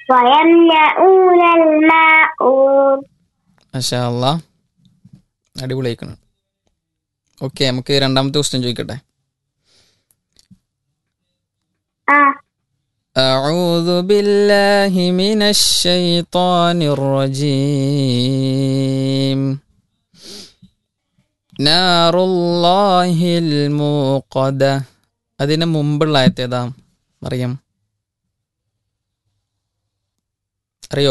ويمنعون الماعون മാഷാ അല്ലാ അടിപൊളിയായിക്കണം ഓക്കെ നമുക്ക് രണ്ടാമത്തെ ക്വസ്റ്റ്യൻ ചോദിക്കട്ടെ آه أعوذ بالله من الشيطان الرجيم نار الله الموقدة അതിന് മുമ്പുള്ള ആയത്ത് ഏതാ അറിയാം അറിയോ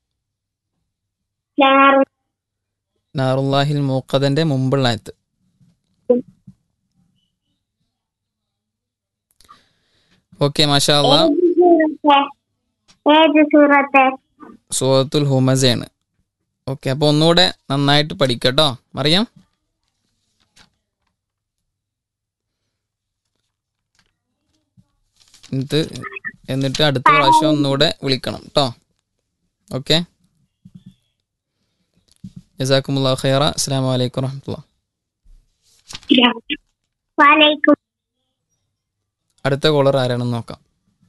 نار നാറുല്ലാഹിൽ മൂക്കദന്റെ മുമ്പുള്ള ആയത്ത് ഓക്കെ മാഷാ അല്ലാ ഏത് സൂറത്തെ സൂറത്തുൽ ഹുമസയാണ് ഓക്കെ അപ്പോൾ ഒന്നുകൂടെ നന്നായിട്ട് പഠിക്കട്ടോ അറിയാം എന്നിട്ട് എന്നിട്ട് അടുത്ത പ്രാവശ്യം ഒന്നുകൂടെ വിളിക്കണം കേട്ടോ ഓക്കെ ജസാക്കുമുല്ലാ ഖൈറ അസ്സാം വലൈക്കും വറഹമത്തുള്ള വലൈക്കും അടുത്ത കോളർ ആരാണെന്ന് നോക്കാം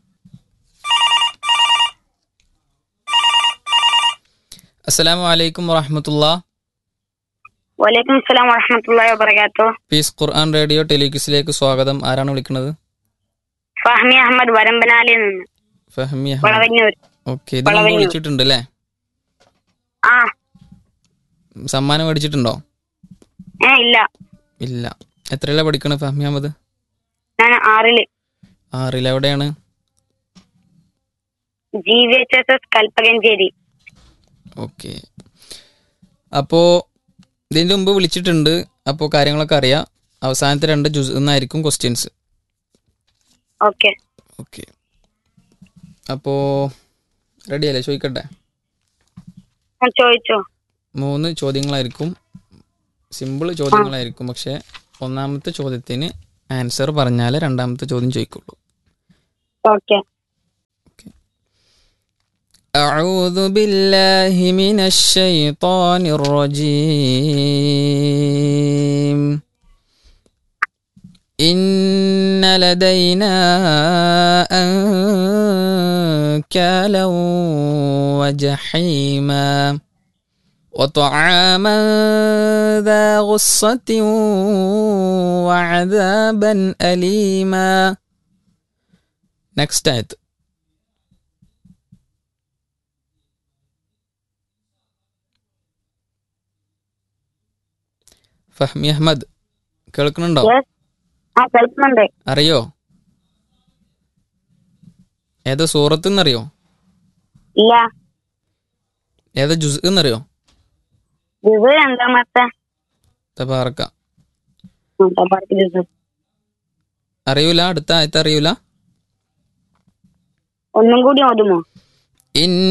അസ്സലാമു അലൈക്കും വറഹമത്തുള്ള വലൈക്കും അസ്സലാം വറഹമത്തുള്ളാഹി വബറകാത്തു പീസ് ഖുർആൻ റേഡിയോ ടെലിക്സിലേക്ക് സ്വാഗതം ആരാണ് വിളിക്കുന്നത് ഫഹ്മി അഹമ്മദ് വരമ്പനാലിൽ നിന്ന് ഫഹമി അഹമ്മദ് വളവന്നൂർ ഓക്കെ ഇത് മുമ്പ് വിളിച്ചിട്ടുണ്ട് അല്ലേ ആ സമ്മാനം മേടിച്ചിട്ടുണ്ടോ ഏ ഇല്ല ഇല്ല എത്രയില പഠിക്കണ ഫഹമി അഹമ്മദ് ഞാൻ ആറില് ആറിൽ എവിടെയാണ് G V H S S Kalpakanchery okay അപ്പോൾ ഇതിൻ്റെ മുമ്പ് വിളിച്ചിട്ടുണ്ട് അപ്പോൾ കാര്യങ്ങളൊക്കെ അറിയാം അവസാനത്തെ രണ്ട് ജുസ് എന്നായിരിക്കും ക്വസ്റ്റ്യൻസ് ഓക്കെ ഓക്കെ അപ്പോൾ റെഡി അല്ലേ ചോദിക്കട്ടെ ഞാൻ ചോദിച്ചോ മൂന്ന് ചോദ്യങ്ങളായിരിക്കും സിമ്പിൾ ചോദ്യങ്ങളായിരിക്കും പക്ഷേ ഒന്നാമത്തെ ചോദ്യത്തിന് ആൻസർ പറഞ്ഞാലേ രണ്ടാമത്തെ ചോദ്യം ചോദിക്കുള്ളൂ okay أعوذ بالله من الشيطان الرجيم إن لدينا أنكالا وجحيما وطعاما ذا غصة وعذابا أليما Next ayat. Fahmi Ahmed കേൾക്കുന്നുണ്ടോ യെസ് ആ കേൾക്കുന്നുണ്ട് അറിയോ ഏതാ സൂറത്ത് എന്നറിയോ ഇല്ല ഏതാ ജുസ് എന്നറിയോ ഇത് രണ്ടാമത്തെ തബാറക്ക ഉം, തബാറക്ക് ജുസ്. അറിയൂല അടുത്ത ആയത്ത് അറിയൂല ഒന്നും കൂടി ഓതുമോ ഇൻ